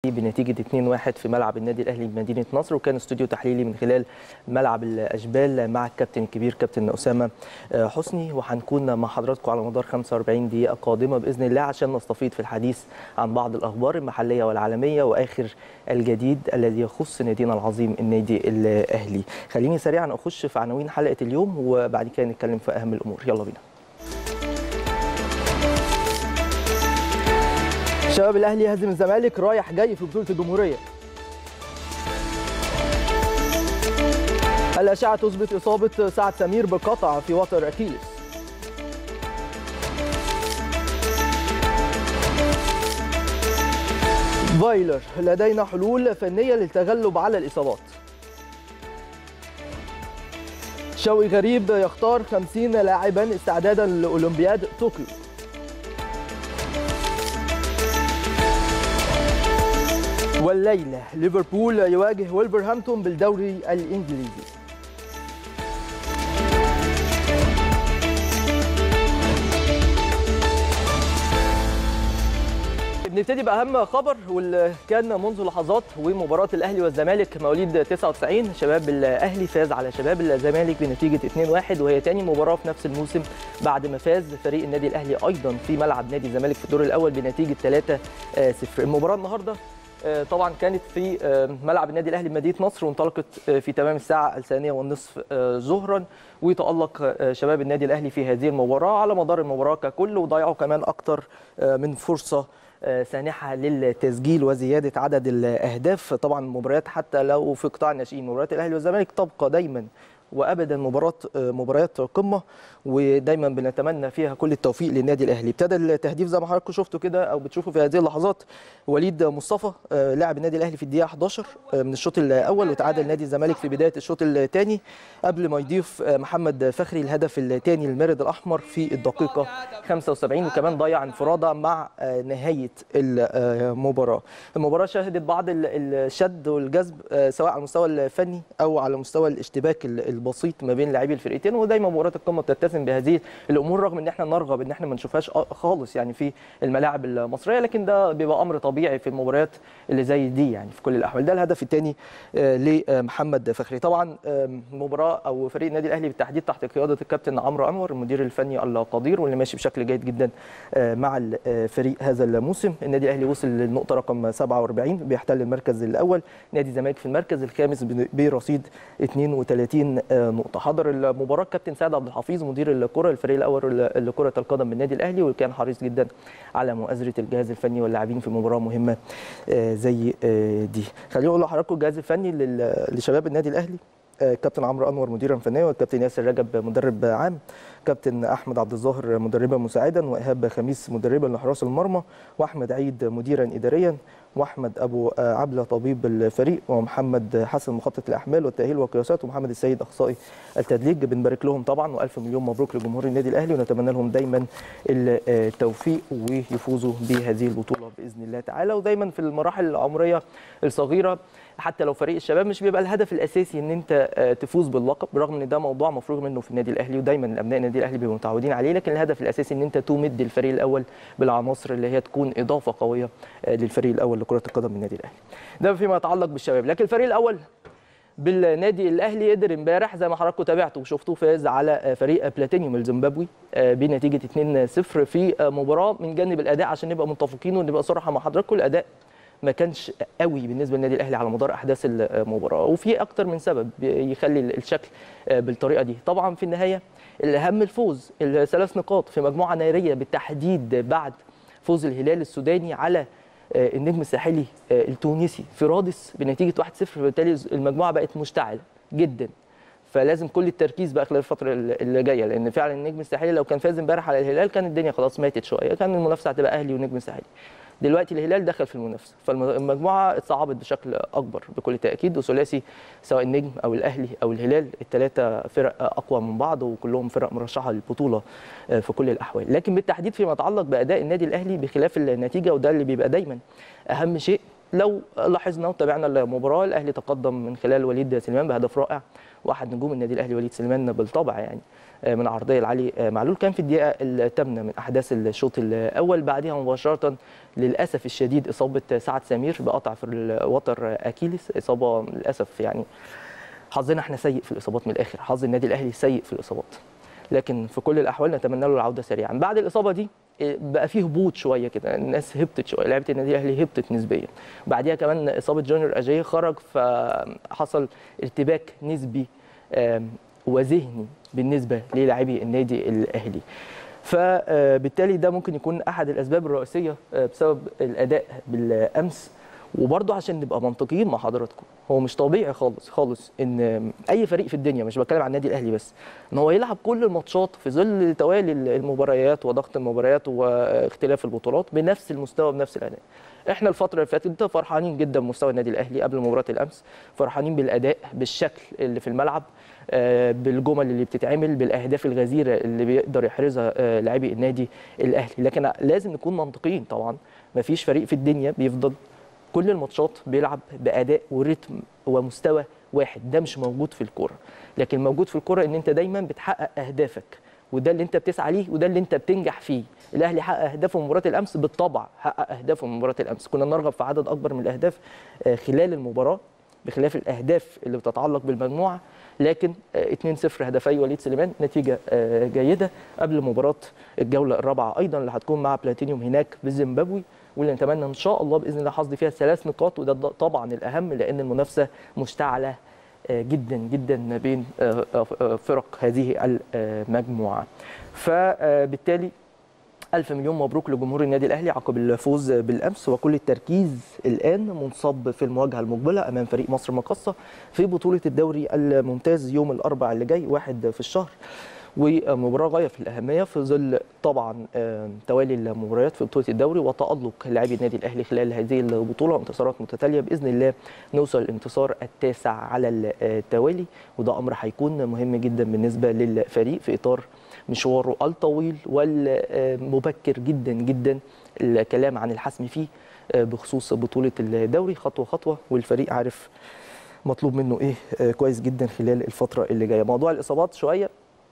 بنتيجة 2-1 في ملعب النادي الأهلي بمدينة نصر وكان استوديو تحليلي من خلال ملعب الأشبال مع الكابتن الكبير كابتن أسامة حسني وهنكون مع حضراتكم على مدار 45 دقيقة قادمة بإذن الله عشان نستفيد في الحديث عن بعض الأخبار المحلية والعالمية وآخر الجديد الذي يخص نادينا العظيم النادي الأهلي خليني سريعا أخش في عناوين حلقة اليوم وبعد كده نتكلم في أهم الأمور يلا بينا شباب الاهلي يهزم الزمالك رايح جاي في بطوله الجمهوريه الاشعه تثبت اصابه سعد سمير بقطع في وتر اكيليس فايلر لدينا حلول فنيه للتغلب على الاصابات شوقي غريب يختار 50 لاعبا استعدادا لاولمبياد طوكيو والليلة ليفربول يواجه ولفرهامبتون بالدوري الإنجليزي نبتدي باهم خبر واللي كان منذ لحظات ومباراه الاهلي والزمالك مواليد 99 شباب الاهلي فاز على شباب الزمالك بنتيجه 2-1 وهي ثاني مباراه في نفس الموسم بعد ما فاز فريق النادي الاهلي ايضا في ملعب نادي الزمالك في الدور الاول بنتيجه 3-0 المباراه النهارده طبعا كانت في ملعب النادي الاهلي بمدينه نصر وانطلقت في تمام الساعه الثانيه والنصف ظهرا وتالق شباب النادي الاهلي في هذه المباراه على مدار المباراه ككل وضيعوا كمان اكثر من فرصه سانحه للتسجيل وزياده عدد الاهداف طبعا مباريات حتى لو في قطاع الناشئين مباريات الاهلي والزمالك تبقى دايما وابدا مباراه مباريات قمه ودايما بنتمنى فيها كل التوفيق للنادي الاهلي ابتدى التهديف زي ما حضراتكم شفتوا كده او بتشوفوا في هذه اللحظات وليد مصطفى لاعب النادي الاهلي في الدقيقه 11 من الشوط الاول وتعادل نادي الزمالك في بدايه الشوط الثاني قبل ما يضيف محمد فخري الهدف الثاني للمارد الاحمر في الدقيقه 75 وكمان ضيع انفراده مع نهايه المباراه المباراه شهدت بعض الشد والجذب سواء على المستوى الفني او على مستوى الاشتباك البسيط ما بين لاعبي الفرقتين ودايما مباراه القمه بتتسم بهذه الامور رغم ان احنا نرغب ان احنا ما نشوفهاش خالص يعني في الملاعب المصريه لكن ده بيبقى امر طبيعي في المباريات اللي زي دي يعني في كل الاحوال ده الهدف الثاني لمحمد فخري طبعا مباراه او فريق النادي الاهلي بالتحديد تحت قياده الكابتن عمرو انور المدير الفني القدير واللي ماشي بشكل جيد جدا مع الفريق هذا الموسم النادي الاهلي وصل للنقطه رقم 47 بيحتل المركز الاول نادي الزمالك في المركز الخامس برصيد 32 نقطه حضر المباراه كابتن سعد عبد الحفيظ مدير الكره الفريق الاول لكره القدم بالنادي الاهلي وكان حريص جدا على مؤازره الجهاز الفني واللاعبين في مباراه مهمه زي دي خليني اقول لحضراتكم الجهاز الفني لشباب النادي الاهلي كابتن عمرو انور مديرا فنيا والكابتن ياسر رجب مدرب عام كابتن احمد عبد الظاهر مدربا مساعدا وايهاب خميس مدربا لحراس المرمى واحمد عيد مديرا اداريا واحمد ابو عبله طبيب الفريق ومحمد حسن مخطط الاحمال والتاهيل والقياسات ومحمد السيد اخصائي التدليج بنبارك لهم طبعا والف مليون مبروك لجمهور النادي الاهلي ونتمنى لهم دايما التوفيق ويفوزوا بهذه البطوله باذن الله تعالى ودايما في المراحل العمريه الصغيره حتى لو فريق الشباب مش بيبقى الهدف الاساسي ان انت تفوز باللقب برغم ان ده موضوع مفروغ منه في النادي الاهلي ودايما ابناء النادي الاهلي بيبقوا متعودين عليه لكن الهدف الاساسي ان انت تمد الفريق الاول بالعناصر اللي هي تكون اضافه قويه للفريق الاول لكره القدم من النادي الاهلي ده فيما يتعلق بالشباب لكن الفريق الاول بالنادي الاهلي قدر امبارح زي ما حضراتكم تابعتوا وشفتوه فاز على فريق بلاتينيوم الزيمبابوي بنتيجه 2-0 في مباراه من جانب الاداء عشان نبقى متفقين ونبقى صراحه مع حضراتكم الاداء ما كانش قوي بالنسبه للنادي الاهلي على مدار احداث المباراه وفي اكتر من سبب يخلي الشكل بالطريقه دي طبعا في النهايه الاهم الفوز الثلاث نقاط في مجموعه ناريه بالتحديد بعد فوز الهلال السوداني على النجم الساحلي التونسي في رادس بنتيجه 1-0 فبالتالي المجموعه بقت مشتعله جدا فلازم كل التركيز بقى خلال الفتره اللي جايه لان فعلا النجم الساحلي لو كان فاز امبارح على الهلال كان الدنيا خلاص ماتت شويه كان المنافسه هتبقى اهلي ونجم الساحلي دلوقتي الهلال دخل في المنافسه فالمجموعه اتصعبت بشكل اكبر بكل تاكيد وثلاثي سواء النجم او الاهلي او الهلال الثلاثه فرق اقوى من بعض وكلهم فرق مرشحه للبطوله في كل الاحوال لكن بالتحديد فيما يتعلق باداء النادي الاهلي بخلاف النتيجه وده اللي بيبقى دايما اهم شيء لو لاحظنا وتابعنا المباراه الاهلي تقدم من خلال وليد سليمان بهدف رائع واحد نجوم النادي الاهلي وليد سليمان بالطبع يعني آه، من عرضيه لعلي آه، معلول كان في الدقيقه الثامنه من احداث الشوط الاول بعدها مباشره للاسف الشديد اصابه سعد سمير بقطع في الوتر اكيليس اصابه للاسف يعني حظنا احنا سيء في الاصابات من الاخر حظ النادي الاهلي سيء في الاصابات لكن في كل الاحوال نتمنى له العوده سريعا بعد الاصابه دي إيه، بقى فيه هبوط شويه كده الناس هبطت شويه لعيبه النادي الاهلي هبطت نسبيا بعديها كمان اصابه جونيور اجاي خرج فحصل ارتباك نسبي آم، وذهني بالنسبه للاعبي النادي الاهلي فبالتالي ده ممكن يكون احد الاسباب الرئيسيه آه، بسبب الاداء بالامس وبرضه عشان نبقى منطقيين مع حضراتكم هو مش طبيعي خالص خالص ان اي فريق في الدنيا مش بتكلم عن النادي الاهلي بس ان هو يلعب كل الماتشات في ظل توالي المباريات وضغط المباريات واختلاف البطولات بنفس المستوى بنفس الاداء احنا الفتره اللي فاتت فرحانين جدا بمستوى النادي الاهلي قبل مباراه الامس فرحانين بالاداء بالشكل اللي في الملعب آه، بالجمل اللي بتتعمل بالاهداف الغزيره اللي بيقدر يحرزها آه، لاعبي النادي الاهلي لكن لازم نكون منطقيين طبعا مفيش فريق في الدنيا بيفضل كل الماتشات بيلعب باداء وريتم ومستوى واحد ده مش موجود في الكوره لكن موجود في الكوره ان انت دايما بتحقق اهدافك وده اللي انت بتسعى ليه وده اللي انت بتنجح فيه الاهلي حقق اهدافه في مباراه الامس بالطبع حقق اهدافه في مباراه الامس كنا نرغب في عدد اكبر من الاهداف آه، خلال المباراه بخلاف الاهداف اللي بتتعلق بالمجموعه لكن آه، 2-0 هدفي وليد سليمان نتيجه آه، جيده قبل مباراه الجوله الرابعه ايضا اللي هتكون مع بلاتينيوم هناك في الزيمبابوي واللي نتمنى ان شاء الله باذن الله حظ فيها ثلاث نقاط وده د- طبعا الاهم لان المنافسه مشتعله آه، جدا جدا ما بين آه، آه، آه، فرق هذه المجموعه فبالتالي ألف مليون مبروك لجمهور النادي الأهلي عقب الفوز بالأمس وكل التركيز الآن منصب في المواجهة المقبلة أمام فريق مصر مقصة في بطولة الدوري الممتاز يوم الأربعاء اللي جاي واحد في الشهر ومباراة غاية في الأهمية في ظل طبعا آه، توالي المباريات في بطولة الدوري وتألق لاعبي النادي الأهلي خلال هذه البطولة انتصارات متتالية بإذن الله نوصل الانتصار التاسع على التوالي وده أمر هيكون مهم جدا بالنسبة للفريق في إطار مشواره الطويل والمبكر جدا جدا الكلام عن الحسم فيه آه، بخصوص بطولة الدوري خطوة خطوة والفريق عارف مطلوب منه ايه آه، كويس جدا خلال الفترة اللي جاية موضوع الإصابات شوية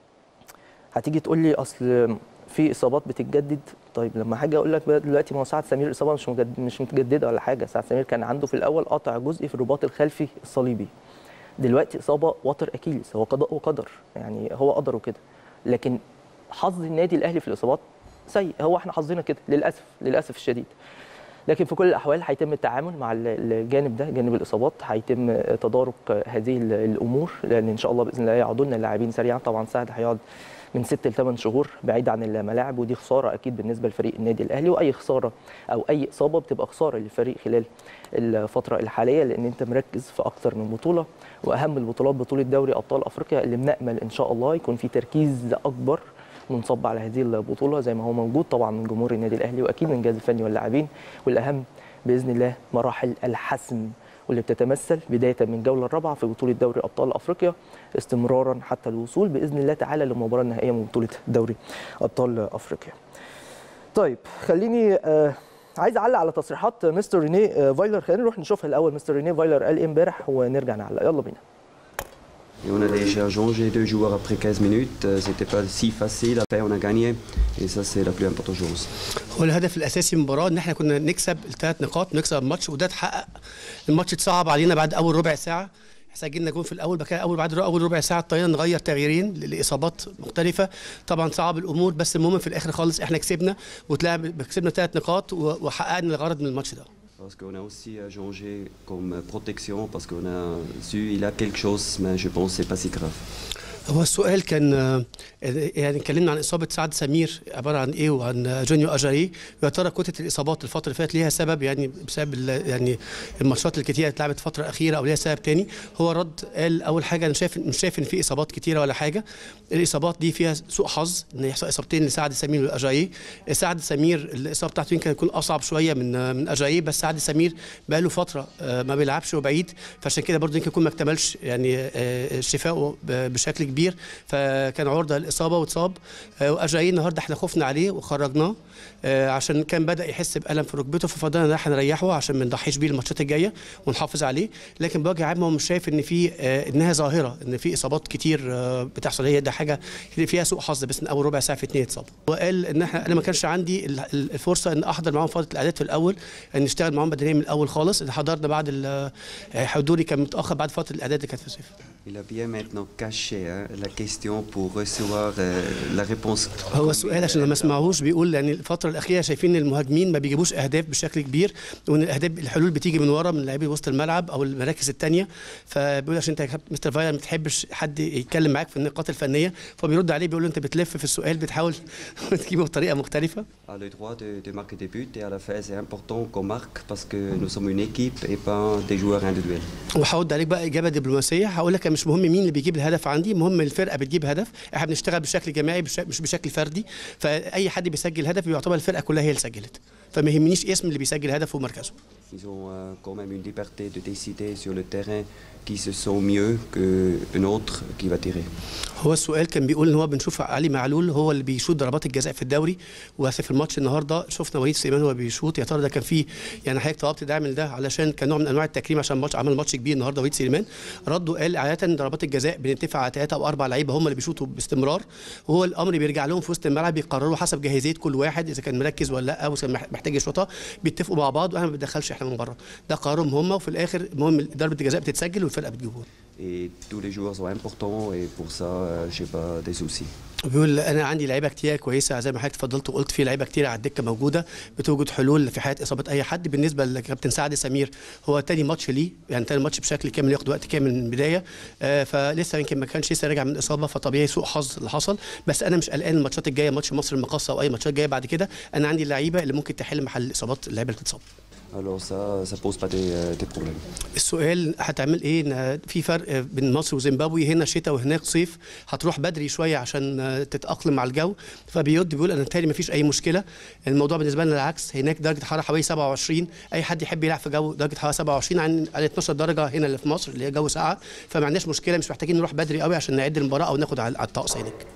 هتيجي تقول لي اصل في اصابات بتتجدد طيب لما حاجه اقول لك بقى دلوقتي ما هو سعد سمير اصابه مش مجد... مش متجدده ولا حاجه سعد سمير كان عنده في الاول قطع جزئي في الرباط الخلفي الصليبي دلوقتي اصابه وتر اكيليس هو قضاء وقدر يعني هو قدره كده لكن حظ النادي الاهلي في الاصابات سيء هو احنا حظنا كده للاسف للاسف الشديد لكن في كل الاحوال هيتم التعامل مع ال- الجانب ده جانب الاصابات هيتم تدارك هذه ال- الامور لان ان شاء الله باذن الله يعودوا لنا اللاعبين سريعا طبعا سعد هيقعد من ست لثمان شهور بعيد عن الملاعب ودي خساره اكيد بالنسبه لفريق النادي الاهلي واي خساره او اي اصابه بتبقى خساره للفريق خلال الفتره الحاليه لان انت مركز في اكتر من بطوله واهم البطولات بطوله دوري ابطال افريقيا اللي بنامل ان شاء الله يكون في تركيز اكبر منصب على هذه البطوله زي ما هو موجود طبعا من جمهور النادي الاهلي واكيد من الجهاز الفني واللاعبين والاهم باذن الله مراحل الحسم واللي بتتمثل بدايه من الجوله الرابعه في بطوله دوري ابطال افريقيا استمرارا حتى الوصول باذن الله تعالى للمباراه النهائيه من بطوله دوري ابطال افريقيا. طيب خليني آه عايز اعلق على تصريحات مستر ريني آه فايلر خلينا نروح نشوفها الاول مستر ريني فايلر قال ايه امبارح ونرجع نعلق يلا بينا. Et on a déjà changé deux joueurs après 15 minutes. Euh, C'était pas si facile. Après, on a gagné. Et ça, c'est la plus importante chose. هو الهدف الاساسي من المباراه ان احنا كنا نكسب الثلاث نقاط ونكسب الماتش وده اتحقق الماتش اتصعب علينا بعد اول ربع ساعه سجلنا جون في الاول بعد كده اول بعد اول ربع ساعه اضطرينا نغير تغييرين لاصابات مختلفه طبعا صعب الامور بس المهم في الاخر خالص احنا كسبنا وتلعب كسبنا ثلاث نقاط و- وحققنا الغرض من الماتش ده Parce qu'on a aussi euh, changé comme euh, protection, parce qu'on a su il a quelque chose, mais je pense que c'est pas si grave. هو السؤال كان آه، يعني اتكلمنا عن اصابه سعد سمير عباره عن ايه وعن آه، جونيو اجاري ويا ترى كتله الاصابات الفتره اللي فاتت ليها سبب يعني بسبب ال- يعني الماتشات الكتيره اللي اتلعبت الفتره الاخيره او ليها سبب تاني هو رد قال اول حاجه انا شايف مش شايف ان في اصابات كتيره ولا حاجه الاصابات دي فيها سوء حظ ان يحصل اصابتين لسعد سمير والاجايي سعد سمير الاصابه بتاعته يمكن تكون اصعب شويه من آه، من اجايي بس سعد سمير بقى له فتره آه، ما بيلعبش وبعيد فعشان كده برضه يمكن يكون ما اكتملش يعني آه، شفائه ب- بشكل كبير كبير فكان عرضه للاصابه واتصاب آه، واجاي النهارده احنا خفنا عليه وخرجناه آه، عشان كان بدا يحس بالم في ركبته ففضلنا ان احنا نريحه عشان ما نضحيش بيه الماتشات الجايه ونحافظ عليه لكن بوجه عام هو مش شايف ان في آه، انها ظاهره ان في اصابات كتير آه، بتحصل هي ده حاجه فيها سوء حظ بس من اول ربع ساعه في اثنين اتصابوا وقال ان احنا انا ما كانش عندي ال- ال- الفرصه ان احضر معاهم فتره الاعداد في الاول ان نشتغل معاهم بدنيا من الاول خالص اللي حضرنا بعد ال- آه، حضوري كان متاخر بعد فتره الاعداد اللي كانت في الصيف Il a bien maintenant caché hein, la question pour recevoir euh, la réponse. هو السؤال عشان ما اسمعوش بيقول يعني الفتره الاخيره شايفين ان المهاجمين ما بيجيبوش اهداف بشكل كبير وان الاهداف الحلول بتيجي من ورا من لاعبي وسط الملعب او المراكز الثانيه فبيقول عشان انت يا كابتن مستر فايلر ما بتحبش حد يتكلم معاك في النقاط الفنيه فبيرد عليه بيقول له انت بتلف في السؤال بتحاول تجيبه بطريقه مختلفه A le droit de, de marquer des buts et à la fin c'est important qu'on marque parce que nous sommes une équipe et pas des joueurs individuels. وهرد عليك بقى اجابه دبلوماسيه هقول لك مش مهم مين اللي بيجيب الهدف عندي مهم الفرقه بتجيب هدف احنا بنشتغل بشكل جماعي بش- مش بشكل فردي فاي حد بيسجل هدف بيعتبر الفرقه كلها هي اللي سجلت فما يهمنيش اسم اللي بيسجل هدف ومركزه Ils ont euh, quand même une liberté de décider sur le terrain qui se sent mieux qu'un autre qui va tirer. هو السؤال كان بيقول ان هو بنشوف علي معلول هو اللي بيشوط ضربات الجزاء في الدوري وفي الماتش النهارده شفنا وليد سليمان هو بيشوط يا ترى ده كان فيه يعني حضرتك طلبت تعمل ده علشان كان نوع من انواع التكريم عشان ماتش عمل ماتش كبير النهارده وليد سليمان ردوا قال عاده ضربات الجزاء بنتفق على ثلاثه او اربع لعيبه هم اللي بيشوطوا باستمرار وهو الامر بيرجع لهم في وسط الملعب بيقرروا حسب جاهزيه كل واحد اذا كان مركز ولا لا او كان محتاج يشوطها بيتفقوا مع بعض واحنا ما بندخلش احنا من بره ده قرارهم هم وفي الاخر المهم ضربه الجزاء بتتسجل والفرقه بتجيب جول Et tous les joueurs sont importants et pour ça, euh, je n'ai pas des soucis. بيقول انا عندي لعيبه كتير كويسه زي ما حضرتك اتفضلت وقلت في لعيبه كتير على الدكه موجوده بتوجد حلول في حياه اصابه اي حد بالنسبه لكابتن سعد سمير هو تاني ماتش ليه يعني تاني ماتش بشكل كامل ياخد وقت كامل من البدايه آه فلسه يمكن ما كانش لسه راجع من الاصابه فطبيعي سوء حظ اللي حصل بس انا مش قلقان الماتشات الجايه ماتش مصر المقاصه او اي ماتشات جايه بعد كده انا عندي اللعيبه اللي ممكن تحل محل الاصابات اللعيبه اللي بتتصاب Alors ça, ça pose pas des, euh, des problèmes. السؤال هتعمل ايه ان في فرق بين مصر وزيمبابوي هنا شتاء وهناك صيف هتروح بدري شويه عشان تتاقلم مع الجو فبيرد بيقول انا تاني مفيش اي مشكله الموضوع بالنسبه لنا العكس هناك درجه حراره حوالي 27 اي حد يحب يلعب في جو درجه حراره 27 عن عن 12 درجه هنا اللي في مصر اللي هي جو ساقعه فما عندناش مشكله مش محتاجين نروح بدري قوي عشان نعد المباراه او ناخد على على الطقس هناك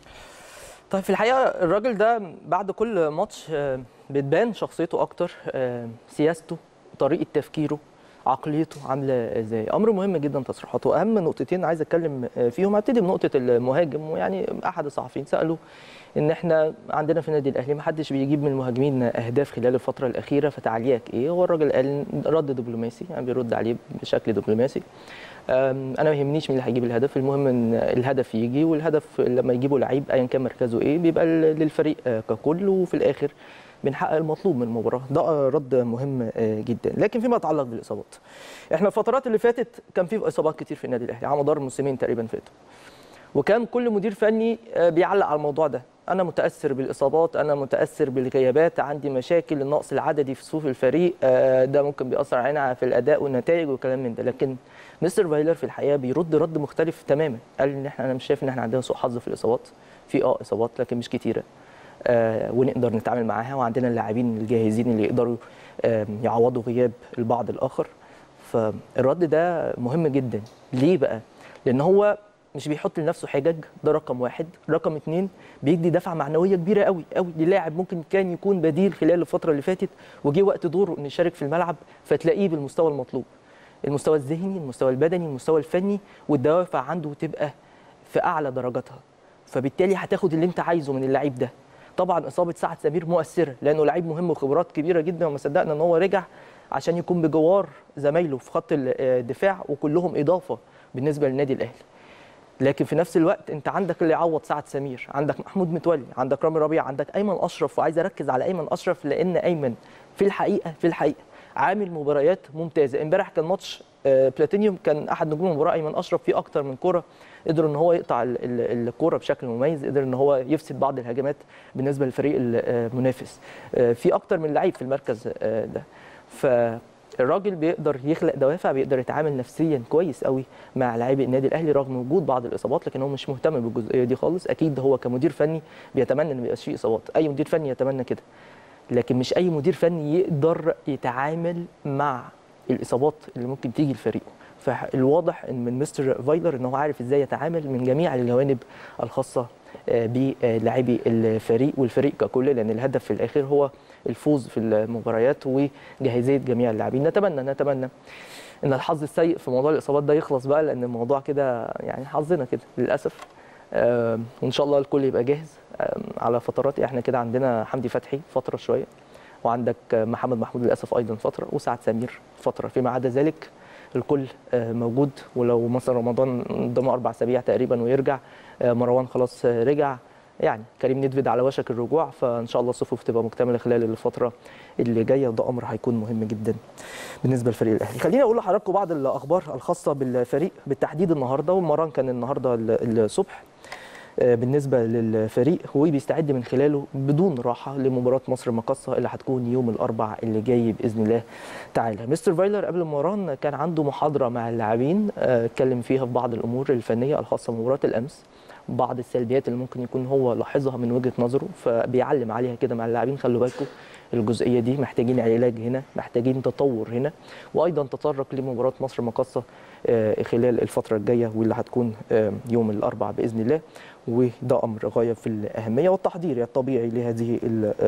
طيب في الحقيقه الراجل ده بعد كل ماتش آه، بتبان شخصيته اكتر آه، سياسته طريقه تفكيره عقليته عامله ازاي امر مهم جدا تصريحاته اهم نقطتين عايز اتكلم آه، فيهم هبتدي بنقطه المهاجم ويعني احد الصحفيين سالوا ان احنا عندنا في النادي الاهلي ما حدش بيجيب من المهاجمين اهداف خلال الفتره الاخيره فتعليقك ايه هو الراجل قال رد دبلوماسي يعني بيرد عليه بشكل دبلوماسي أم، انا ما يهمنيش مين اللي هيجيب الهدف المهم ان الهدف يجي والهدف لما يجيبوا لعيب ايا كان مركزه ايه بيبقى ل- للفريق آه، ككل وفي الاخر بنحقق المطلوب من المباراه ده آه، رد مهم آه، جدا لكن فيما يتعلق بالاصابات احنا الفترات اللي فاتت كان في اصابات كتير في النادي الاهلي على مدار الموسمين تقريبا فاتوا وكان كل مدير فني آه، بيعلق على الموضوع ده انا متاثر بالاصابات انا متاثر بالغيابات عندي مشاكل النقص العددي في صفوف الفريق آه، ده ممكن بيأثر علينا في الاداء والنتائج والكلام من ده لكن مستر فايلر في الحقيقه بيرد رد مختلف تماما قال ان احنا انا مش شايف ان احنا عندنا سوء حظ في الاصابات في اه اصابات لكن مش كتيره آه ونقدر نتعامل معاها وعندنا اللاعبين الجاهزين اللي يقدروا آه يعوضوا غياب البعض الاخر فالرد ده مهم جدا ليه بقى لان هو مش بيحط لنفسه حجج ده رقم واحد رقم اتنين بيدي دفعه معنويه كبيره قوي قوي للاعب ممكن كان يكون بديل خلال الفتره اللي فاتت وجي وقت دوره انه يشارك في الملعب فتلاقيه بالمستوى المطلوب المستوى الذهني المستوى البدني المستوى الفني والدوافع عنده تبقى في اعلى درجاتها فبالتالي هتاخد اللي انت عايزه من اللعيب ده طبعا اصابه سعد سمير مؤثره لانه لعيب مهم وخبرات كبيره جدا وما صدقنا ان هو رجع عشان يكون بجوار زمايله في خط الدفاع وكلهم اضافه بالنسبه للنادي الاهلي لكن في نفس الوقت انت عندك اللي يعوض سعد سمير عندك محمود متولي عندك رامي ربيع عندك ايمن اشرف وعايز اركز على ايمن اشرف لان ايمن في الحقيقه في الحقيقه عامل مباريات ممتازه امبارح كان ماتش آه، بلاتينيوم كان احد نجوم المباراه ايمن اشرف في اكتر من كره قدر ان هو يقطع ال- ال- الكوره بشكل مميز قدر ان هو يفسد بعض الهجمات بالنسبه للفريق المنافس آه، في اكتر من لعيب في المركز آه، ده فالراجل بيقدر يخلق دوافع بيقدر يتعامل نفسيا كويس قوي مع لاعبي النادي الاهلي رغم وجود بعض الاصابات لكن هو مش مهتم بالجزئيه دي خالص اكيد هو كمدير فني بيتمنى ان ما يبقاش فيه اصابات اي مدير فني يتمنى كده لكن مش اي مدير فني يقدر يتعامل مع الاصابات اللي ممكن تيجي لفريقه فالواضح ان من مستر فايلر ان هو عارف ازاي يتعامل من جميع الجوانب الخاصه آه، بلاعبي الفريق والفريق ككل لان الهدف في الاخر هو الفوز في المباريات وجاهزيه جميع اللاعبين نتمنى نتمنى ان الحظ السيء في موضوع الاصابات ده يخلص بقى لان الموضوع كده يعني حظنا كده للاسف آه، وان شاء الله الكل يبقى جاهز آه، على فترات احنا كده عندنا حمدي فتحي فتره شويه وعندك آه، محمد محمود للاسف ايضا فتره وسعد سمير فتره فيما عدا ذلك الكل آه، موجود ولو مثلا رمضان قدامه اربع اسابيع تقريبا ويرجع آه، مروان خلاص آه، رجع يعني كريم ندفد على وشك الرجوع فان شاء الله الصفوف تبقى مكتمله خلال الفتره اللي جايه وده امر هيكون مهم جدا بالنسبه للفريق الاهلي خليني اقول لحضراتكم بعض الاخبار الخاصه بالفريق بالتحديد النهارده والمران كان النهارده ال- الصبح آه، بالنسبه للفريق هو بيستعد من خلاله بدون راحه لمباراه مصر المقاصه اللي هتكون يوم الاربع اللي جاي باذن الله تعالى مستر فايلر قبل المران كان عنده محاضره مع اللاعبين آه، اتكلم فيها في بعض الامور الفنيه الخاصه بمباراه الامس بعض السلبيات اللي ممكن يكون هو لاحظها من وجهه نظره فبيعلم عليها كده مع اللاعبين خلوا بالكم الجزئيه دي محتاجين علاج هنا محتاجين تطور هنا وايضا تطرق لمباراه مصر المقاصه آه، خلال الفتره الجايه واللي هتكون آه، يوم الاربعاء باذن الله وده امر غايه في الاهميه والتحضير الطبيعي لهذه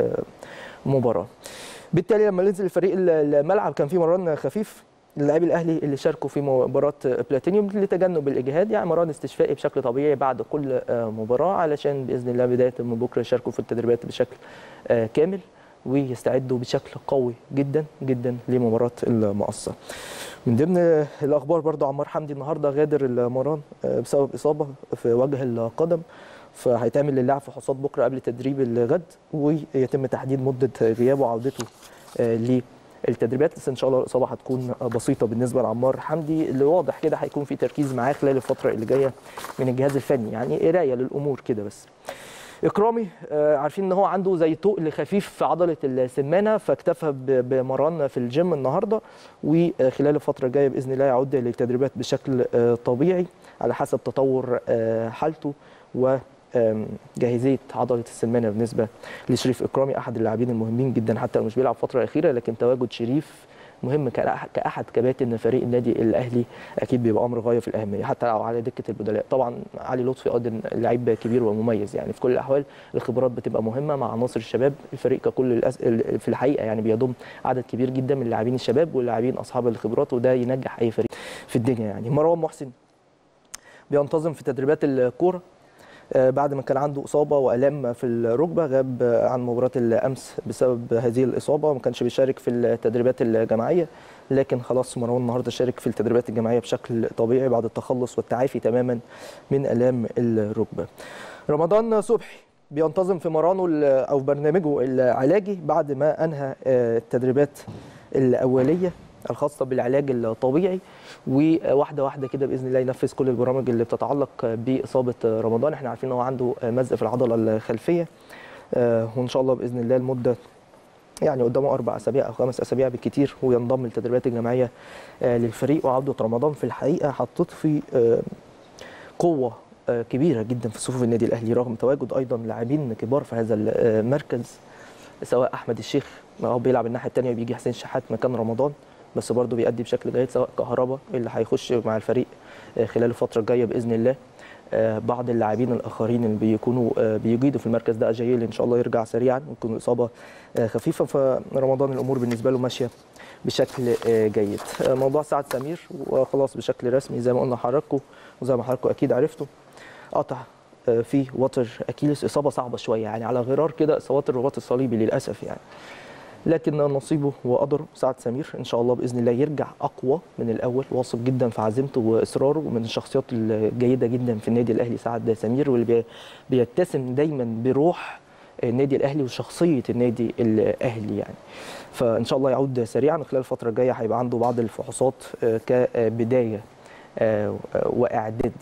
المباراه. بالتالي لما ننزل الفريق الملعب كان في مران خفيف اللاعبي الاهلي اللي شاركوا في مباراه بلاتينيوم لتجنب الاجهاد يعني مران استشفائي بشكل طبيعي بعد كل آه، مباراه علشان باذن الله بدايه من بكره يشاركوا في التدريبات بشكل آه، كامل ويستعدوا بشكل قوي جدا جدا لمباراه المقصه. من ضمن الاخبار برضو عمار حمدي النهارده غادر المران آه، بسبب اصابه في وجه القدم فهيتعمل للاعب فحوصات بكره قبل تدريب الغد ويتم تحديد مده غيابه وعودته آه، للتدريبات بس ان شاء الله الاصابه هتكون بسيطه بالنسبه لعمار حمدي اللي واضح كده هيكون في تركيز معاه خلال الفتره اللي جايه من الجهاز الفني يعني قرايه للامور كده بس اكرامي آه، عارفين ان هو عنده زي تقل خفيف في عضله السمانه فاكتفى ب- بمران في الجيم النهارده وخلال الفتره الجايه باذن الله يعود للتدريبات بشكل آه، طبيعي على حسب تطور آه، حالته و آم، جاهزيه عضله السمانه بالنسبه لشريف اكرامي احد اللاعبين المهمين جدا حتى لو مش بيلعب الفتره الاخيره لكن تواجد شريف مهم كأح- كاحد كباتن فريق النادي الاهلي اكيد بيبقى امر غايه في الاهميه حتى لو على دكه البدلاء طبعا علي لطفي ايضا لعيب كبير ومميز يعني في كل الاحوال الخبرات بتبقى مهمه مع عناصر الشباب الفريق ككل الأس... ال- في الحقيقه يعني بيضم عدد كبير جدا من اللاعبين الشباب واللاعبين اصحاب الخبرات وده ينجح اي فريق في الدنيا يعني مروان محسن بينتظم في تدريبات الكوره آه، بعد ما كان عنده اصابه والام في الركبه غاب آه، عن مباراه الامس بسبب هذه الاصابه ما كانش بيشارك في التدريبات الجماعيه لكن خلاص مروان النهارده شارك في التدريبات الجماعيه بشكل طبيعي بعد التخلص والتعافي تماما من الام الركبه. رمضان صبحي بينتظم في مرانه ال- او برنامجه العلاجي بعد ما انهى آه، التدريبات الاوليه الخاصه بالعلاج الطبيعي وواحده واحده كده باذن الله ينفذ كل البرامج اللي بتتعلق باصابه رمضان احنا عارفين ان هو عنده مزق في العضله الخلفيه آه، وان شاء الله باذن الله المده يعني قدامه اربع اسابيع او خمس اسابيع بالكتير وينضم للتدريبات الجماعيه آه، للفريق وعوده رمضان في الحقيقه هتضفي آه، قوه آه، كبيره جدا في صفوف النادي الاهلي رغم تواجد ايضا لاعبين كبار في هذا المركز سواء احمد الشيخ هو بيلعب الناحيه الثانيه بيجي حسين شحات مكان رمضان بس برضه بيأدي بشكل جيد سواء كهربا اللي هيخش مع الفريق آه، خلال الفتره الجايه باذن الله آه، بعض اللاعبين الاخرين اللي بيكونوا آه، بيجيدوا في المركز ده اجايل ان شاء الله يرجع سريعا ويكون اصابه آه، خفيفه فرمضان الامور بالنسبه له ماشيه بشكل آه، جيد آه، موضوع سعد سمير وخلاص بشكل رسمي زي ما قلنا لحضراتكم وزي ما حضراتكم اكيد عرفتوا قطع آه، في وتر اكيلس اصابه صعبه شويه يعني على غرار كده اصابات الرباط الصليبي للاسف يعني لكن نصيبه وقدره سعد سمير ان شاء الله باذن الله يرجع اقوى من الاول واثق جدا في عزيمته واصراره ومن الشخصيات الجيده جدا في النادي الاهلي سعد سمير واللي بي- بيتسم دايما بروح النادي الاهلي وشخصيه النادي الاهلي يعني فان شاء الله يعود سريعا خلال الفتره الجايه هيبقى عنده بعض الفحوصات آه، كبدايه آه، واعداد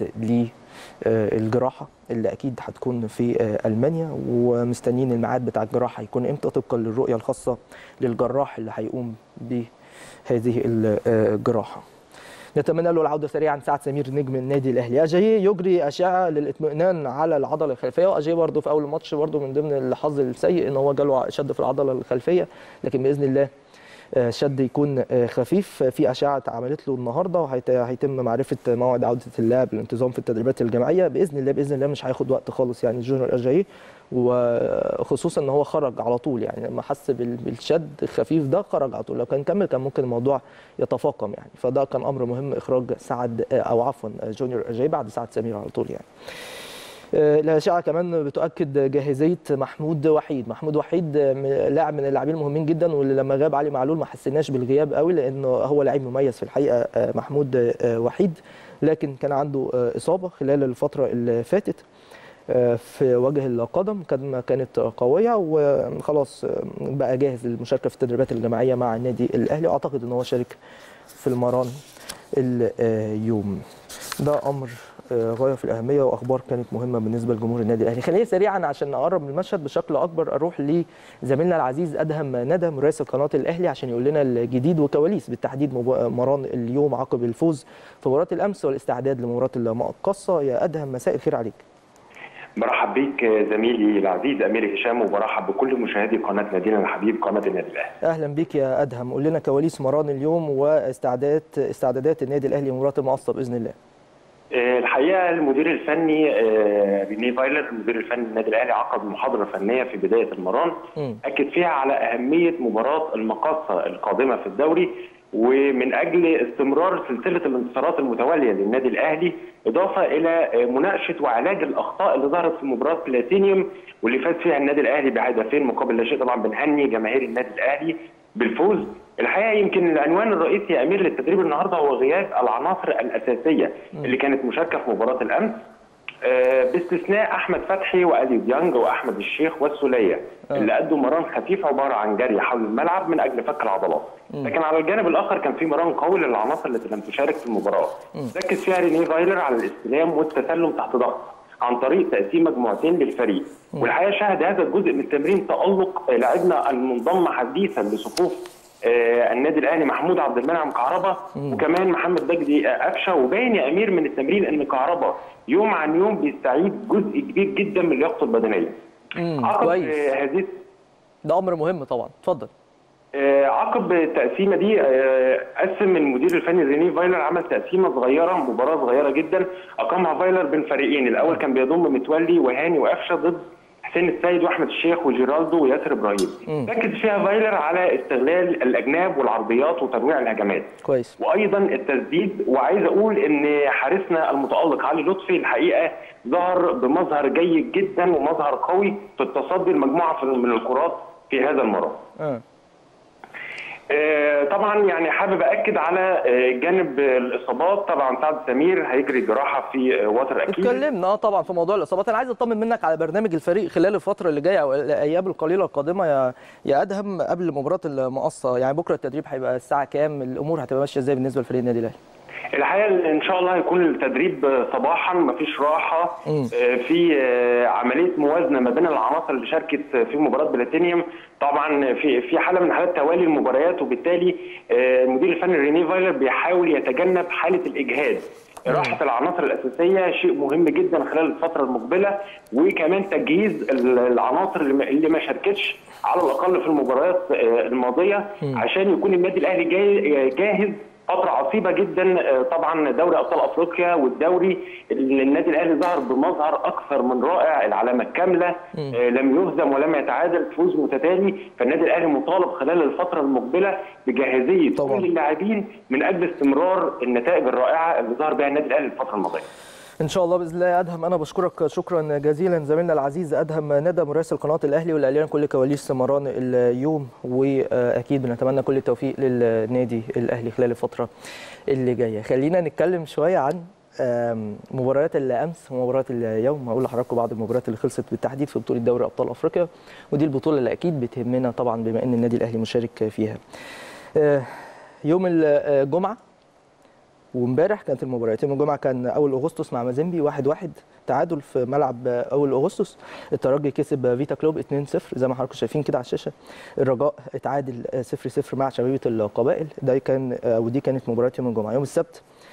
للجراحه اللي اكيد هتكون في آه، المانيا ومستنيين الميعاد بتاع الجراحه هيكون امتى طبقا للرؤيه الخاصه للجراح اللي هيقوم بهذه الجراحه نتمنى له العوده سريعا سعد سمير نجم النادي الاهلي اجاييه يجري اشعه للاطمئنان على العضله الخلفيه واجاييه برده في اول الماتش برده من ضمن الحظ السيء ان هو جاله شد في العضله الخلفيه لكن باذن الله آه، شد يكون آه، خفيف في اشعه اتعملت له النهارده وهيتم معرفه موعد عوده اللاعب للانتظام في التدريبات الجماعيه باذن الله باذن الله مش هياخد وقت خالص يعني جونيور اجاي وخصوصا ان هو خرج على طول يعني لما حس بال- بالشد الخفيف ده خرج على طول لو كان كمل كان ممكن الموضوع يتفاقم يعني فده كان امر مهم اخراج سعد آه، او عفوا جونيور اجاي بعد سعد سمير على طول يعني آه، الأشعة كمان بتؤكد جاهزية محمود وحيد محمود وحيد آه، م- لاعب من اللاعبين المهمين جدا واللي لما غاب علي معلول ما حسيناش بالغياب قوي لأنه هو لاعب مميز في الحقيقة آه، محمود آه، وحيد لكن كان عنده آه، إصابة خلال الفترة اللي فاتت آه، في وجه القدم كان كانت قوية وخلاص آه، بقى جاهز للمشاركة في التدريبات الجماعية مع النادي الأهلي وأعتقد أن هو شارك في المران اليوم ده امر آه، غايه في الاهميه واخبار كانت مهمه بالنسبه لجمهور النادي الاهلي خلينا سريعا عشان نقرب من المشهد بشكل اكبر اروح لزميلنا العزيز ادهم ندى مراسل قناه الاهلي عشان يقول لنا الجديد وكواليس بالتحديد مب- مران اليوم عقب الفوز في مباراه الامس والاستعداد لمباراه المقصه يا ادهم مساء الخير عليك برحب بيك زميلي العزيز امير هشام وبرحب بكل مشاهدي قناه نادينا الحبيب قناه النادي الاهلي. اهلا بيك يا ادهم قول لنا كواليس مران اليوم واستعدادات استعدادات النادي الاهلي لمباراه المقصه باذن الله آه، الحقيقه المدير الفني آه، ريني فايلر المدير الفني للنادي الاهلي عقد محاضره فنيه في بدايه المران مم. اكد فيها على اهميه مباراه المقاصه القادمه في الدوري ومن اجل استمرار سلسله الانتصارات المتواليه للنادي الاهلي اضافه الى آه، مناقشه وعلاج الاخطاء اللي ظهرت في مباراه بلاتينيوم واللي فاز فيها النادي الاهلي بهدفين مقابل لا شيء طبعا بنهني جماهير النادي الاهلي بالفوز الحقيقه يمكن العنوان الرئيسي يا امير للتدريب النهارده هو غياب العناصر الاساسيه اللي كانت مشاركه في مباراه الامس آه، باستثناء احمد فتحي والي ديانج واحمد الشيخ والسوليه اللي ادوا مران خفيف عباره عن جري حول الملعب من اجل فك العضلات لكن على الجانب الاخر كان في مران قوي للعناصر التي لم تشارك في المباراه ركز فيها ريني فايلر على الاستلام والتسلم تحت ضغط عن طريق تقسيم مجموعتين للفريق والحقيقه شهد هذا الجزء من التمرين تالق لاعبنا المنضم حديثا لصفوف آه، النادي الاهلي محمود عبد المنعم كهربا وكمان محمد مجدي آه، قفشه وباين يا امير من التمرين ان كهربا يوم عن يوم بيستعيد جزء كبير جدا من لياقته البدنيه. مم، عقب كويس. آه، هذه ده امر مهم طبعا اتفضل آه، عقب التقسيمه دي آه، قسم المدير الفني ريني فايلر عمل تقسيمه صغيره مباراه صغيره جدا اقامها فايلر بين فريقين الاول كان بيضم متولي وهاني وقفشه ضد حسين السيد واحمد الشيخ وجيرالدو وياسر ابراهيم ركز فيها فايلر على استغلال الاجناب والعرضيات وتنويع الهجمات كويس وايضا التسديد وعايز اقول ان حارسنا المتالق علي لطفي الحقيقه ظهر بمظهر جيد جدا ومظهر قوي في التصدي لمجموعه من الكرات في هذا المرة اه آه، طبعا يعني حابب اكد على آه، جانب الاصابات طبعا سعد سمير هيجري جراحه في آه، وتر اكيد اتكلمنا اه طبعا في موضوع الاصابات انا عايز اطمن منك على برنامج الفريق خلال الفتره اللي جايه او الايام القليله القادمه يا يا ادهم قبل مباراه المقصه يعني بكره التدريب هيبقى الساعه كام الامور هتبقى ماشيه ازاي بالنسبه لفريق النادي الاهلي الحقيقه ان شاء الله هيكون التدريب صباحا مفيش راحه آه، في آه، عمليه موازنه ما بين العناصر اللي شاركت في مباراه بلاتينيوم طبعا في في حاله من حالات توالي المباريات وبالتالي آه، المدير الفني ريني فايلر بيحاول يتجنب حاله الاجهاد راحه العناصر الاساسيه شيء مهم جدا خلال الفتره المقبله وكمان تجهيز ال- العناصر اللي ما- اللي ما شاركتش على الاقل في المباريات آه، الماضيه عشان يكون النادي الاهلي جاي جاهز فترة عصيبة جدا آه، طبعا دوري ابطال افريقيا والدوري اللي النادي الاهلي ظهر بمظهر اكثر من رائع العلامة الكاملة آه، لم يهزم ولم يتعادل فوز متتالي فالنادي الاهلي مطالب خلال الفترة المقبلة بجاهزية طبعاً. كل اللاعبين من اجل استمرار النتائج الرائعة اللي ظهر بها النادي الاهلي الفترة الماضية. ان شاء الله باذن الله يا ادهم انا بشكرك شكرا جزيلا زميلنا العزيز ادهم ندى مراسل قناه الاهلي واللي قال لنا كل كواليس مران اليوم واكيد بنتمنى كل التوفيق للنادي الاهلي خلال الفتره اللي جايه خلينا نتكلم شويه عن آم، مباريات الامس ومباريات اليوم هقول لحضراتكم بعض المباريات اللي خلصت بالتحديد في بطوله دوري ابطال افريقيا ودي البطوله اللي اكيد بتهمنا طبعا بما ان النادي الاهلي مشارك فيها آه، يوم الجمعه وامبارح كانت المباريات يوم الجمعه كان اول اغسطس مع مازيمبي 1-1 واحد واحد تعادل في ملعب اول اغسطس الترجي كسب فيتا كلوب 2-0 زي ما حضراتكم شايفين كده على الشاشه الرجاء اتعادل 0-0 مع شبيبه القبائل ده كان ودي كانت مباراه يوم الجمعه يوم السبت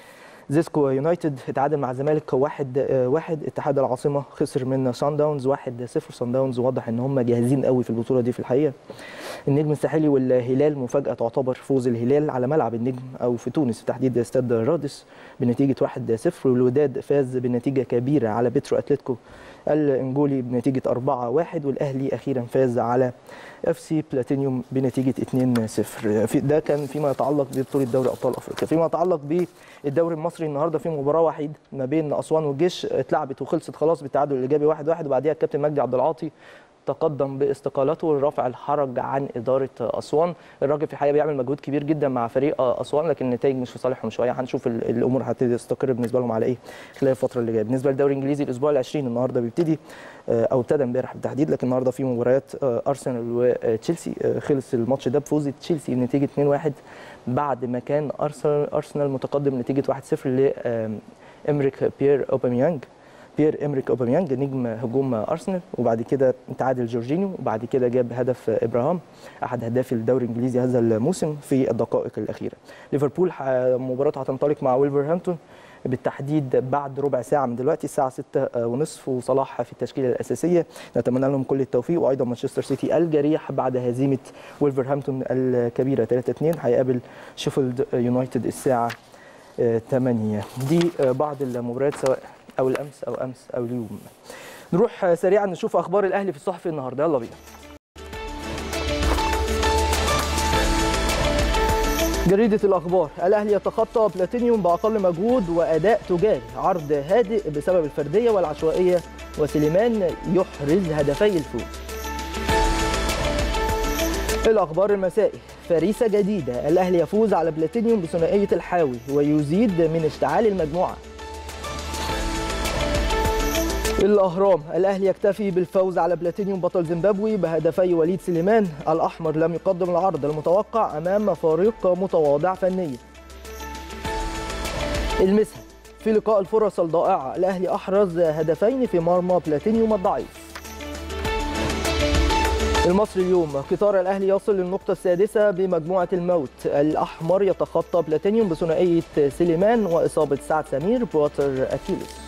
زيسكو يونايتد اتعادل مع الزمالك واحد آه، واحد اتحاد العاصمه خسر من سان داونز واحد صفر سان داونز واضح ان هم جاهزين قوي في البطوله دي في الحقيقه النجم الساحلي والهلال مفاجاه تعتبر فوز الهلال على ملعب النجم او في تونس تحديد استاد رادس بنتيجه 1-0 والوداد فاز بنتيجه كبيره على بيترو اتلتيكو الانجولي بنتيجه 4-1 والاهلي اخيرا فاز على اف سي بلاتينيوم بنتيجه 2-0 في ده كان فيما يتعلق ببطوله دوري ابطال افريقيا فيما يتعلق بالدوري المصري النهارده في مباراه وحيد ما بين اسوان والجيش اتلعبت وخلصت خلاص بالتعادل الايجابي 1-1 وبعديها الكابتن مجدي عبد العاطي تقدم باستقالته لرفع الحرج عن اداره اسوان الراجل في الحقيقه بيعمل مجهود كبير جدا مع فريق اسوان لكن النتائج مش في صالحهم شويه هنشوف ال- الامور هتستقر بالنسبه لهم على ايه خلال الفتره اللي جايه بالنسبه للدوري الانجليزي الاسبوع ال20 النهارده بيبتدي آه، او ابتدى امبارح بالتحديد لكن النهارده في مباريات آه، ارسنال وتشيلسي آه، خلص الماتش ده بفوز تشيلسي بنتيجه 2-1 بعد ما كان ارسنال ارسنال متقدم نتيجه 1-0 لامريك بيير اوباميانج بيير امريك اوباميانج نجم هجوم ارسنال وبعد كده تعادل جورجينيو وبعد كده جاب هدف ابراهام احد هداف الدوري الانجليزي هذا الموسم في الدقائق الاخيره ليفربول ح- مباراته هتنطلق مع ويلفرهامبتون بالتحديد بعد ربع ساعه من دلوقتي الساعه 6 ونصف وصلاح في التشكيله الاساسيه نتمنى لهم كل التوفيق وايضا مانشستر سيتي الجريح بعد هزيمه ويلفرهامبتون الكبيره 3-2 هيقابل شيفيلد يونايتد الساعه 8 دي آه، بعض المباريات سواء او الامس او امس او اليوم نروح آه، سريعا نشوف اخبار الاهلي في الصحفي النهارده يلا بينا جريدة الأخبار الأهلي يتخطى بلاتينيوم بأقل مجهود وأداء تجاري عرض هادئ بسبب الفردية والعشوائية وسليمان يحرز هدفي الفوز الأخبار المسائي فريسة جديدة الأهلي يفوز على بلاتينيوم بثنائية الحاوي ويزيد من اشتعال المجموعة الأهرام الأهلي يكتفي بالفوز على بلاتينيوم بطل زيمبابوي بهدفي وليد سليمان الأحمر لم يقدم العرض المتوقع أمام فريق متواضع فنيا المسها في لقاء الفرص الضائعة الأهلي أحرز هدفين في مرمى بلاتينيوم الضعيف المصري اليوم قطار الأهلي يصل للنقطة السادسة بمجموعة الموت الأحمر يتخطى بلاتينيوم بثنائية سليمان وإصابة سعد سمير بوتر أكيلوس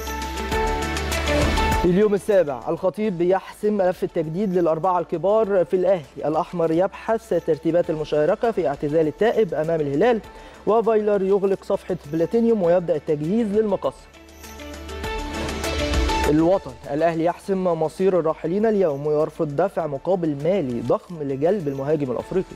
اليوم السابع الخطيب يحسم ملف التجديد للأربعة الكبار في الأهلي الأحمر يبحث ترتيبات المشاركة في اعتزال التائب أمام الهلال وفايلر يغلق صفحة بلاتينيوم ويبدأ التجهيز للمقص الوطن الأهلي يحسم مصير الراحلين اليوم ويرفض دفع مقابل مالي ضخم لجلب المهاجم الأفريقي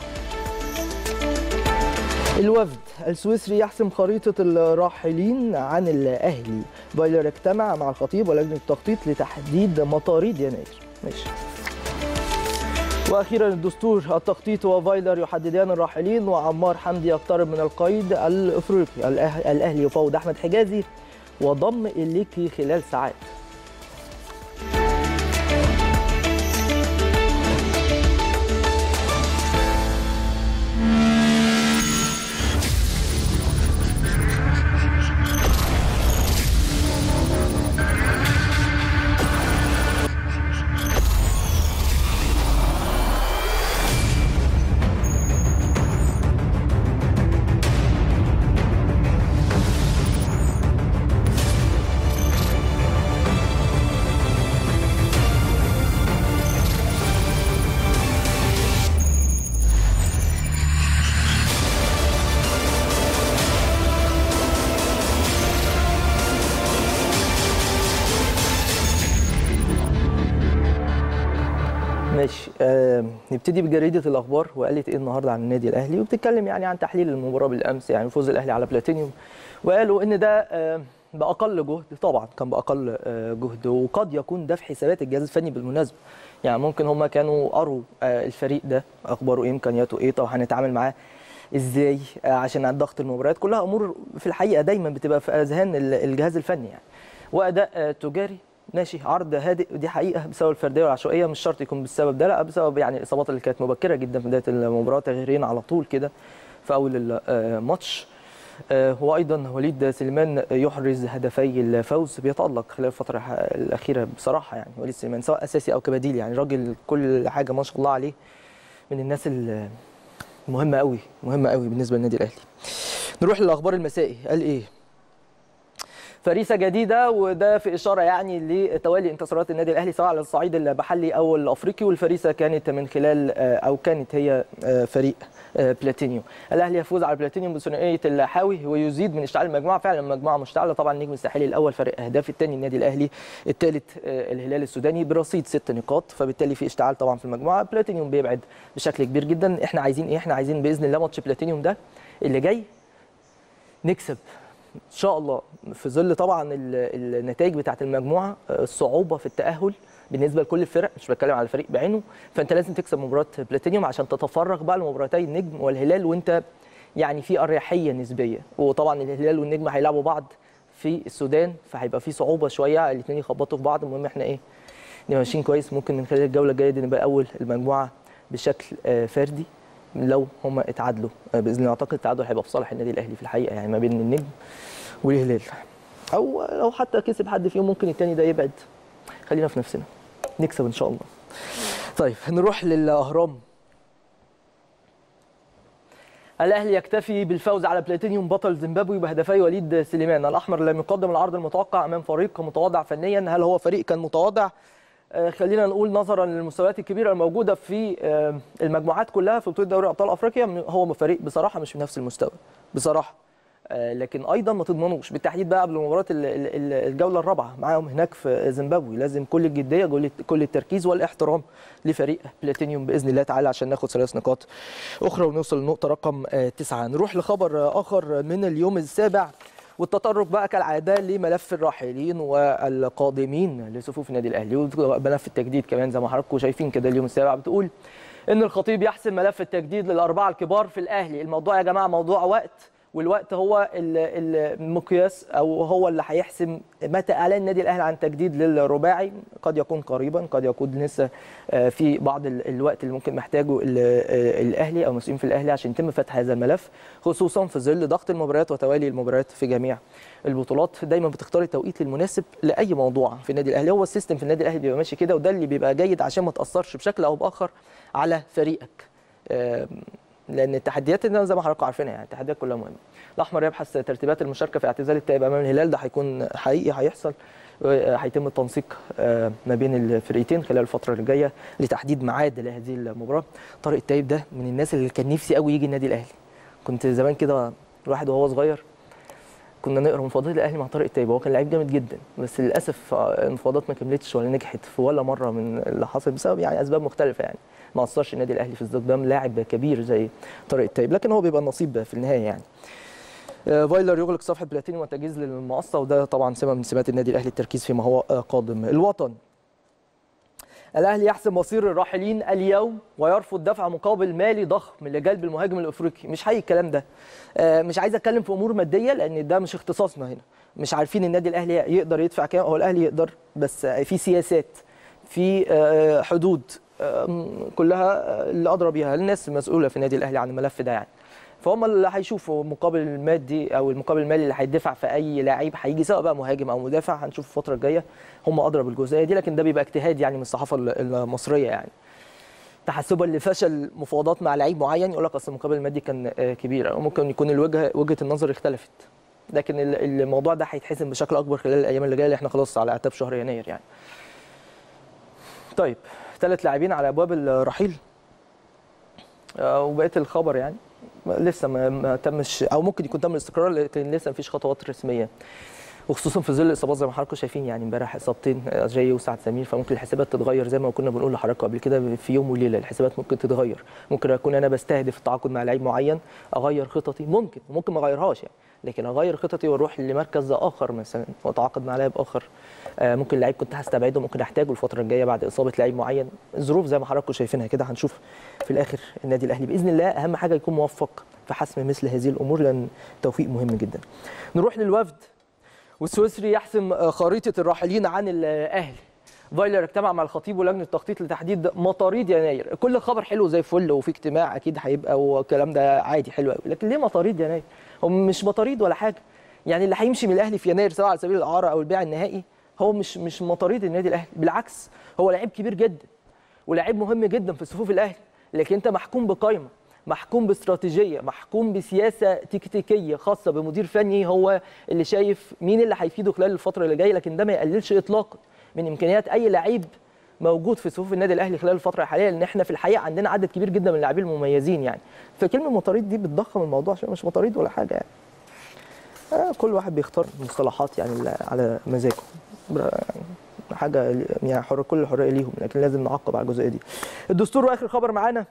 الوفد السويسري يحسم خريطة الراحلين عن الأهلي فايلر اجتمع مع الخطيب ولجنة التخطيط لتحديد مطاريد يناير ماشي واخيرا الدستور التخطيط وفايلر يحددان الراحلين وعمار حمدي يقترب من القيد الافريقي الأه- الاهلي يفاوض احمد حجازي وضم إليكي خلال ساعات ماشي آه نبتدي بجريده الاخبار وقالت ايه النهارده عن النادي الاهلي وبتتكلم يعني عن تحليل المباراه بالامس يعني فوز الاهلي على بلاتينيوم وقالوا ان ده آه باقل جهد طبعا كان باقل آه جهد وقد يكون ده في حسابات الجهاز الفني بالمناسبه يعني ممكن هم كانوا قروا آه الفريق ده اخباره ايه امكانياته ايه طب هنتعامل معاه ازاي آه عشان عند ضغط المباريات كلها امور في الحقيقه دايما بتبقى في اذهان ال- الجهاز الفني يعني واداء آه تجاري ماشي عرض هادئ ودي حقيقه بسبب الفرديه والعشوائيه مش شرط يكون بالسبب ده لا بسبب يعني الاصابات اللي كانت مبكره جدا في بدايه المباراه تغييرين على طول كده في اول الماتش آه، وايضا وليد سليمان يحرز هدفي الفوز بيتالق خلال الفتره الاخيره بصراحه يعني وليد سليمان سواء اساسي او كبديل يعني راجل كل حاجه ما شاء الله عليه من الناس المهمه قوي مهمه قوي بالنسبه للنادي الاهلي نروح للاخبار المسائي قال ايه فريسه جديده وده في اشاره يعني لتوالي انتصارات النادي الاهلي سواء على الصعيد المحلي او الافريقي والفريسه كانت من خلال آه، او كانت هي آه، فريق آه، بلاتينيوم الاهلي يفوز على بلاتينيوم بثنائيه الحاوي ويزيد من اشتعال المجموعه فعلا المجموعه مشتعله طبعا النجم الساحلي الاول فرق اهداف الثاني النادي الاهلي الثالث الهلال السوداني برصيد ست نقاط فبالتالي في اشتعال طبعا في المجموعه بلاتينيوم بيبعد بشكل كبير جدا احنا عايزين ايه احنا عايزين باذن الله ماتش بلاتينيوم ده اللي جاي نكسب ان شاء الله في ظل طبعا ال- النتائج بتاعه المجموعه آه، الصعوبه في التاهل بالنسبه لكل الفرق مش بتكلم على فريق بعينه فانت لازم تكسب مباراه بلاتينيوم عشان تتفرغ بقى لمباراتي النجم والهلال وانت يعني في اريحيه نسبيه وطبعا الهلال والنجم هيلعبوا بعض في السودان فهيبقى في صعوبه شويه الاثنين يخبطوا في بعض المهم احنا ايه نبقى ماشيين كويس ممكن من خلال الجوله الجايه دي نبقى اول المجموعه بشكل آه، فردي لو هم اتعادلوا آه، باذن الله اعتقد التعادل هيبقى في صالح النادي الاهلي في الحقيقه يعني ما بين النجم والهلال او لو حتى كسب حد فيهم ممكن التاني ده يبعد خلينا في نفسنا نكسب ان شاء الله طيب نروح للاهرام الاهلي يكتفي بالفوز على بلاتينيوم بطل زيمبابوي بهدفي وليد سليمان الاحمر لم يقدم العرض المتوقع امام فريق متواضع فنيا هل هو فريق كان متواضع آه، خلينا نقول نظرا للمستويات الكبيره الموجوده في آه، المجموعات كلها في بطوله دوري ابطال افريقيا هو فريق بصراحه مش في نفس المستوى بصراحه آه، لكن ايضا ما تضمنوش بالتحديد بقى قبل مباراه ال- ال- ال- الجوله الرابعه معاهم هناك في زيمبابوي لازم كل الجديه كل- كل التركيز والاحترام لفريق بلاتينيوم باذن الله تعالى عشان ناخد ثلاث نقاط اخرى ونوصل للنقطه رقم آه، تسعه نروح لخبر آه، اخر من اليوم السابع والتطرق بقى كالعاده لملف الراحلين والقادمين لصفوف النادي الاهلي وملف التجديد كمان زي ما حضراتكم شايفين كده اليوم السابع بتقول ان الخطيب يحسم ملف التجديد للاربعه الكبار في الاهلي الموضوع يا جماعه موضوع وقت والوقت هو ال- المقياس او هو اللي هيحسم متى اعلان النادي الاهلي عن تجديد للرباعي قد يكون قريبا قد يكون لسه آه، في بعض ال- الوقت اللي ممكن محتاجه ال- آه، الاهلي او المسؤولين في الاهلي عشان يتم فتح هذا الملف خصوصا في ظل ضغط المباريات وتوالي المباريات في جميع البطولات دايما بتختار التوقيت المناسب لاي موضوع في النادي الاهلي هو السيستم في النادي الاهلي بيبقى ماشي كده وده اللي بيبقى جيد عشان ما تاثرش بشكل او باخر على فريقك آم، لان التحديات اللي زي ما حضراتكم عارفينها يعني التحديات كلها مهمه الاحمر يبحث ترتيبات المشاركه في اعتزال التائب امام الهلال ده هيكون حقيقي هيحصل آه، هيتم التنسيق آه، ما بين الفرقتين خلال الفتره اللي جايه لتحديد ميعاد لهذه المباراه طارق التايب ده من الناس اللي كان نفسي قوي يجي النادي الاهلي كنت زمان كده الواحد وهو صغير كنا نقرا مفاوضات الاهلي مع طارق التايب هو كان لعيب جامد جدا بس للاسف آه، المفاوضات ما كملتش ولا نجحت في ولا مره من اللي حصل بسبب يعني اسباب مختلفه يعني ما اثرش النادي الاهلي في استخدام لاعب كبير زي طارق التايب لكن هو بيبقى النصيب في النهايه يعني آه، فايلر يغلق صفحه بلاتينيوم والتجهيز للمقصه وده طبعا سمه من سمات النادي الاهلي التركيز فيما هو آه، قادم الوطن الاهلي يحسم مصير الراحلين اليوم ويرفض دفع مقابل مالي ضخم لجلب المهاجم الافريقي مش حقيقي الكلام ده آه، مش عايز اتكلم في امور ماديه لان ده مش اختصاصنا هنا مش عارفين النادي الاهلي يقدر يدفع كام هو الاهلي يقدر بس آه، في سياسات في آه، حدود آه، كلها آه، اللي ادرى بيها الناس المسؤوله في النادي الاهلي عن الملف ده يعني فهم اللي هيشوفوا المقابل المادي او المقابل المالي اللي هيدفع في اي لعيب هيجي سواء بقى مهاجم او مدافع هنشوف الفتره الجايه هم ادرى بالجزئيه دي لكن ده بيبقى اجتهاد يعني من الصحافه المصريه يعني تحسبا لفشل مفاوضات مع لعيب معين يقول لك اصل المقابل المادي كان آه، كبير أو ممكن يكون الوجهه وجهه النظر اختلفت لكن ال- الموضوع ده هيتحسم بشكل اكبر خلال الايام اللي جايه اللي احنا خلاص على اعتاب شهر يناير يعني طيب ثلاث لاعبين على ابواب الرحيل آه، وبقيه الخبر يعني لسه ما, ما تمش او ممكن يكون تم الاستقرار لكن لسه مفيش خطوات رسميه وخصوصا في ظل الاصابات زي ما حضراتكم شايفين يعني امبارح اصابتين آه، جاي وسعد سمير فممكن الحسابات تتغير زي ما كنا بنقول لحضراتكم قبل كده في يوم وليله الحسابات ممكن تتغير ممكن اكون انا بستهدف التعاقد مع لعيب معين اغير خططي ممكن وممكن ما اغيرهاش يعني لكن اغير خططي واروح لمركز اخر مثلا واتعاقد مع لاعب اخر آه، ممكن لعيب كنت هستبعده ممكن احتاجه الفتره الجايه بعد اصابه لعيب معين الظروف زي ما حضراتكم شايفينها كده هنشوف في الاخر النادي الاهلي باذن الله اهم حاجه يكون موفق في حسم مثل هذه الامور لان توفيق مهم جدا نروح للوفد والسويسري يحسم آه، خريطه الراحلين عن الاهلي فايلر اجتمع مع الخطيب ولجنه التخطيط لتحديد مطاريد يناير كل خبر حلو زي الفل وفي اجتماع اكيد هيبقى والكلام ده عادي حلو قوي لكن ليه مطاريد يناير هم مش مطاريد ولا حاجه يعني اللي هيمشي من الاهلي في يناير سواء على سبيل الاعاره او البيع النهائي هو مش مش مطاريد النادي الاهلي بالعكس هو لعيب كبير جدا ولاعيب مهم جدا في صفوف الاهلي لكن انت محكوم بقائمه محكوم باستراتيجيه محكوم بسياسه تكتيكيه خاصه بمدير فني هو اللي شايف مين اللي هيفيده خلال الفتره اللي جايه لكن ده ما يقللش اطلاقا من امكانيات اي لعيب موجود في صفوف النادي الاهلي خلال الفتره الحاليه لان احنا في الحقيقه عندنا عدد كبير جدا من اللاعبين المميزين يعني فكلمه مطاريد دي بتضخم الموضوع عشان مش مطاريد ولا حاجه يعني آه، كل واحد بيختار مصطلحات يعني اللي على مزاجه بر- حاجه يعني حر كل الحريه ليهم لكن لازم نعقب على الجزئيه دي الدستور واخر خبر معانا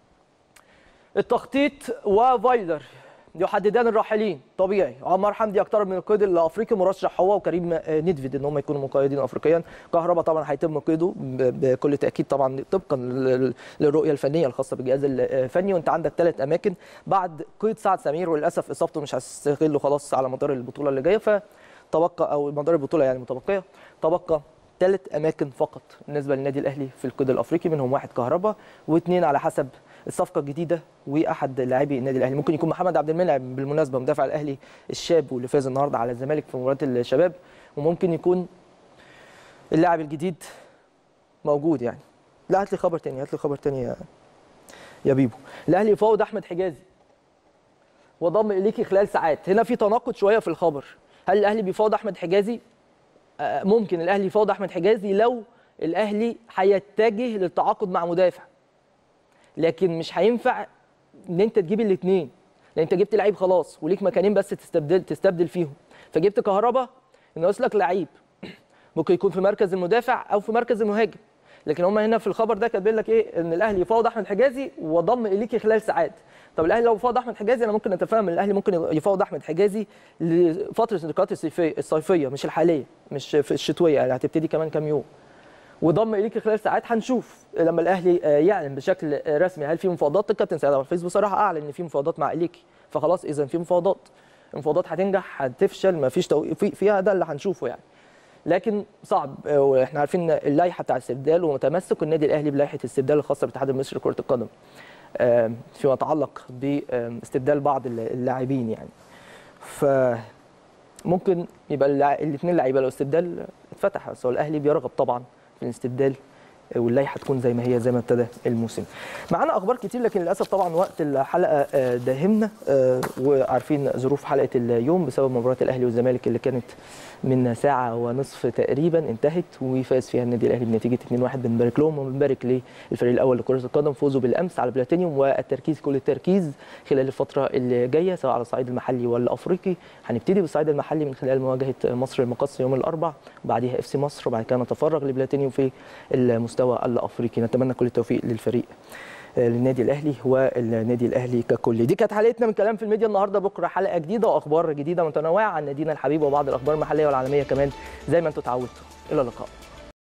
التخطيط وفايلر يحددان الراحلين طبيعي عمار حمدي يقترب من القيد الافريقي مرشح هو وكريم آه، نيدفيد ان هم يكونوا مقيدين افريقيا كهربا طبعا هيتم قيده ب- بكل تاكيد طبعا طبقا لل- للرؤيه الفنيه الخاصه بالجهاز الفني وانت عندك ثلاث اماكن بعد قيد سعد سمير وللاسف اصابته مش هتستغله خلاص على مدار البطوله اللي جايه فتبقى او مدار البطوله يعني متبقيه تبقى ثلاث اماكن فقط بالنسبه للنادي الاهلي في القيد الافريقي منهم واحد كهربا واثنين على حسب الصفقه الجديده واحد لاعبي النادي الاهلي ممكن يكون محمد عبد المنعم بالمناسبه مدافع الاهلي الشاب واللي فاز النهارده على الزمالك في مباراه الشباب وممكن يكون اللاعب الجديد موجود يعني لا هات لي خبر تاني هات لي خبر تاني يا يا بيبو الاهلي يفاوض احمد حجازي وضم اليكي خلال ساعات هنا في تناقض شويه في الخبر هل الاهلي بيفاوض احمد حجازي آه، ممكن الاهلي يفاوض احمد حجازي لو الاهلي هيتجه للتعاقد مع مدافع لكن مش هينفع ان انت تجيب الاثنين لان انت جبت لعيب خلاص وليك مكانين بس تستبدل تستبدل فيهم فجبت كهربا ناقص لك لعيب ممكن يكون في مركز المدافع او في مركز المهاجم لكن هم هنا في الخبر ده كاتبين لك ايه ان الاهلي يفاوض احمد حجازي وضم اليكي خلال ساعات طب الاهلي لو فاوض احمد حجازي انا ممكن اتفهم ان الاهلي ممكن يفاوض احمد حجازي لفتره الانتقالات الصيفيه الصيفيه مش الحاليه مش في الشتويه يعني هتبتدي كمان كام يوم وضم اليكي خلال ساعات هنشوف لما الاهلي آه، يعلن بشكل آه، رسمي هل في مفاوضات الكابتن سيد عبد الحفيظ بصراحه اعلن ان في مفاوضات مع اليكي فخلاص اذا في مفاوضات المفاوضات هتنجح هتفشل ما فيش توقيف في فيها ده اللي هنشوفه يعني لكن صعب آه، واحنا عارفين إن اللائحه بتاع الاستبدال ومتمسك النادي الاهلي بلائحه الاستبدال الخاصه بالاتحاد المصري لكره القدم آه، فيما يتعلق باستبدال بعض اللاعبين يعني ف ممكن يبقى الاثنين لعيبه لو استبدال اتفتح بس هو الاهلي بيرغب طبعا في الاستبدال واللائحه تكون زي ما هي زي ما ابتدى الموسم. معانا اخبار كتير لكن للاسف طبعا وقت الحلقه آه، داهمنا آه، وعارفين ظروف حلقه اليوم بسبب مباراه الاهلي والزمالك اللي كانت من ساعه ونصف تقريبا انتهت وفاز فيها النادي الاهلي بنتيجه 2-1 بنبارك لهم وبنبارك للفريق الاول لكره القدم فوزوا بالامس على بلاتينيوم والتركيز كل التركيز خلال الفتره اللي جايه سواء على الصعيد المحلي والافريقي هنبتدي بالصعيد المحلي من خلال مواجهه مصر المقص يوم الاربعاء وبعديها اف سي مصر وبعد كده نتفرغ لبلاتينيوم في المستوى الافريقي نتمنى كل التوفيق للفريق آه، للنادي الاهلي والنادي الاهلي ككل دي كانت حلقتنا من كلام في الميديا النهارده بكره حلقه جديده واخبار جديده متنوعه عن نادينا الحبيب وبعض الاخبار المحليه والعالميه كمان زي ما انتم اتعودتوا الى اللقاء